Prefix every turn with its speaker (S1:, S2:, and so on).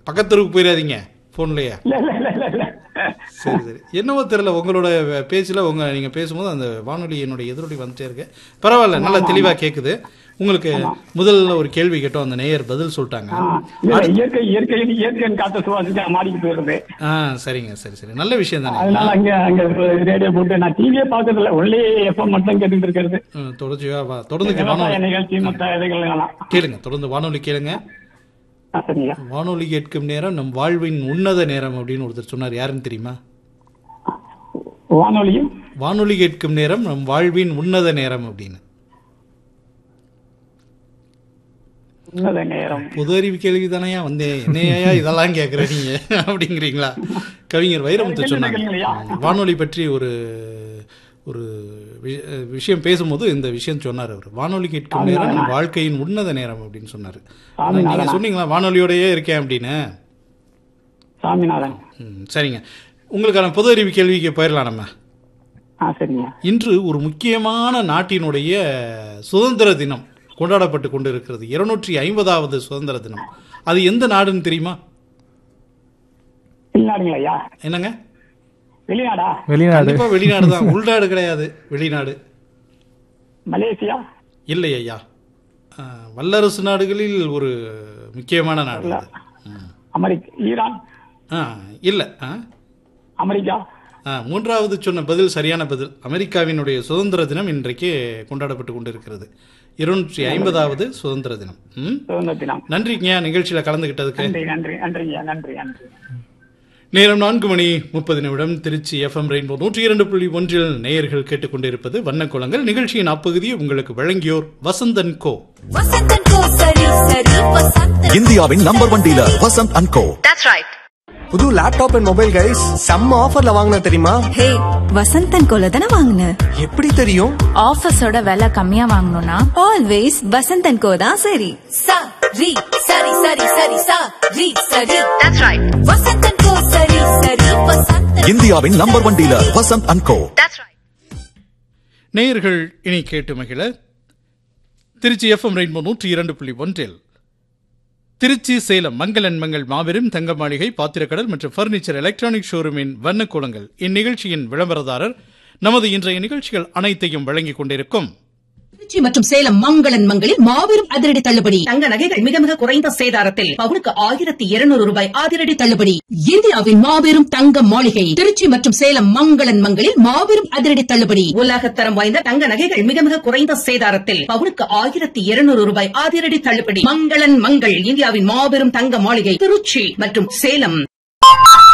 S1: பக்கத்தெருவுக்கு போயிடாதீங்க ஃபோன்லயே
S2: இல்ல இல்ல இல்ல இல்ல இல்ல
S1: சரி சரி என்னவோ தெரியல உங்களோட பேச்சில் உங்க நீங்க பேசும்போது அந்த வானொலி என்னுடைய எதிரொலி வந்துட்டே இருக்கு பரவாயில்ல நல்லா தெளிவா கேக்குது உங்களுக்கு முதல்ல ஒரு கேள்வி கேட்டோம் அந்த நேயர் பதில் சொல்லிட்டாங்க
S2: ஆ, இல்ல, இயற்கை இயற்கையின் இயற்கையின் காத்த சுவாசிக்க மாடிக்கிட்டு வருது
S1: ஆ சரிங்க சரி சரி நல்ல விஷயம் தானே
S2: அதனால அங்க அங்க ரேடியோ போட்டு நான் டிவியே பாக்குறது இல்ல ஒன்லி எஃப்எம் மட்டும் கேட்டுட்டு இருக்கிறது
S1: ம், தொடர்ச்சியா வா தொடர்ந்து கே-
S2: விவசாய
S1: வானொலி
S2: நிகழ்ச்சி மத்த இதுகள் எல்லாம்
S1: கேளுங்க தொடர்ந்து வானொலி கேளுங்க
S2: ஆ, சரிங்க
S1: வானொலி கேட்கும் நேரம் நம் வாழ்வின் உன்னத நேரம் அப்படின்னு ஒருத்தர் சொன்னார் யாருன்னு தெரியுமா
S2: வானொலியும்
S1: வானொலி கேட்கும் நேரம் நம் வாழ்வின் உன்னத நேரம் அப்படின்னு
S2: உன்னத நேரம்
S1: பொது அறிவு கேள்வி தானையா வந்தேன் என்னையா இதெல்லாம் கேட்குற நீங்க அப்படிங்கிறீங்களா கவிஞர் வைரமுத்து சொன்னாங்க
S2: கேளுங்கய்யா.
S1: வானொலி பற்றி ஒரு ஒரு வி- விஷயம் பேசும்போது இந்த விஷயம் சொன்னார் அவர் வானொலி கேட்கும் நேரம் நம் வாழ்க்கையின் உன்னத நேரம் அப்படின்னு சொன்னாரு ஆனா நீங்க சொன்னீங்களா வானொலியோடயே இருக்கேன் அப்படின்னு
S2: சாமிநாதன்
S1: ம், சரிங்க உங்களுக்கான பொது அறிவு கேள்விக்கு போயிடலாம் நம்ம
S2: ஆ சரிங்க
S1: இன்று ஒரு முக்கியமான நாட்டினுடைய சுதந்திர தினம் கொண்டாடப்பட்டு கொண்டு இருக்கிறது இருநூற்றி ஐம்பதாவது சுதந்திர தினம் அது எந்த நாடுன்னு தெரியுமா
S2: வெளிநாடுங்களா ஐயா
S1: என்னங்க
S2: வெளிநாடா
S3: வெளிநாடு
S1: கண்டிப்பா வெளிநாடு தான் உள்நாடு கிடையாது வெளிநாடு
S2: மலேசியா
S1: இல்லை ஐயா ஆ, வல்லரசு நாடுகளில் ஒரு முக்கியமான நாடு அது. ம்.
S2: அமெரிக்க ஈரான்
S1: ஆ இல்லை ஆ
S2: அமெரிக்கா
S1: ஆ, மூன்றாவது சொன்ன பதில் சரியான பதில் அமெரிக்காவினுடைய சுதந்திர தினம் இன்றைக்கு கொண்டாடப்பட்டு கொண்டிருக்கிறது இருநூற்றி ஐம்பதாவது சுதந்திர தினம் ம்
S2: சுதந்திர தினம்
S1: நன்றிங்க நிகழ்ச்சியில கலந்துகிட்டதுக்கு
S2: நன்றி நன்றி நன்றிங்க நன்றி நன்றி
S1: நேரம் நான்கு மணி முப்பது நிமிடம் திருச்சி எஃப்எம் ரெயின்போ நூற்றி இரண்டு புள்ளி ஒன்றில் நேயர்கள் கேட்டுக்கொண்டிருப்பது வண்ணக்குளங்கள் நிகழ்ச்சியின் அப்பகுதியை உங்களுக்கு வழங்கியோர் வசந்தன் கோ
S4: வசந்தன் கோ சரி சரி வசந்தன்
S5: இந்தியாவின் number one dealer Vasanth and co
S4: That's right.
S3: புது லேப்டாப் அண்ட் மொபைல் கைஸ் செம்ம ஆஃபர்ல வாங்கின தெரியுமா
S6: ஹே வசந்தன் கோல தானே வாங்கின
S3: எப்படி தெரியும்
S7: ஆஃபீஸோட விலை கம்மியா வாங்கணும்னா
S6: ஆல்வேஸ் வசந்தன் கோ தான் சரி
S4: Sa ri sari sari sari sa ri sari. That's right. Vasanthan கோ சரி சரி வசந்தன்.
S5: இந்தியாவின் number one dealer Vasanth and co
S4: That's right.
S1: நேயர்கள் இனி கேட்டு மகிழ திருச்சி எஃப்எம் ரெயின்போ நூற்றி இரண்டு புள்ளி ஒன்றில் திருச்சி சேலம் மங்களன் மங்கள் மாபெரும் தங்க மாளிகை பாத்திரக்கடல் மற்றும் பர்னிச்சர் எலக்ட்ரானிக் ஷோரூமின் வண்ணக்கூலங்கள் இந்நிகழ்ச்சியின் விளம்பரதாரர் நமது இன்றைய நிகழ்ச்சிகள் அனைத்தையும் வழங்கிக் கொண்டிருக்கும்
S8: திருச்சி மற்றும் சேலம் மங்களன் மங்களில் மாபெரும் அதிரடி தள்ளுபடி தங்க நகைகள் மிக மிக குறைந்த சேதாரத்தில் பவுனுக்கு ஆயிரத்தி இருநூறு ரூபாய் அதிரடி தள்ளுபடி இந்தியாவின் மாபெரும் தங்க மாளிகை திருச்சி மற்றும் சேலம் மங்களன் மங்களில் மாபெரும் அதிரடி தள்ளுபடி உலகத்தரம் வாய்ந்த தங்க நகைகள் மிக மிக குறைந்த சேதாரத்தில் பவுனுக்கு ஆயிரத்தி இருநூறு ரூபாய் அதிரடி தள்ளுபடி மங்களன் மங்கள் இந்தியாவின் மாபெரும் தங்க மாளிகை திருச்சி மற்றும் சேலம்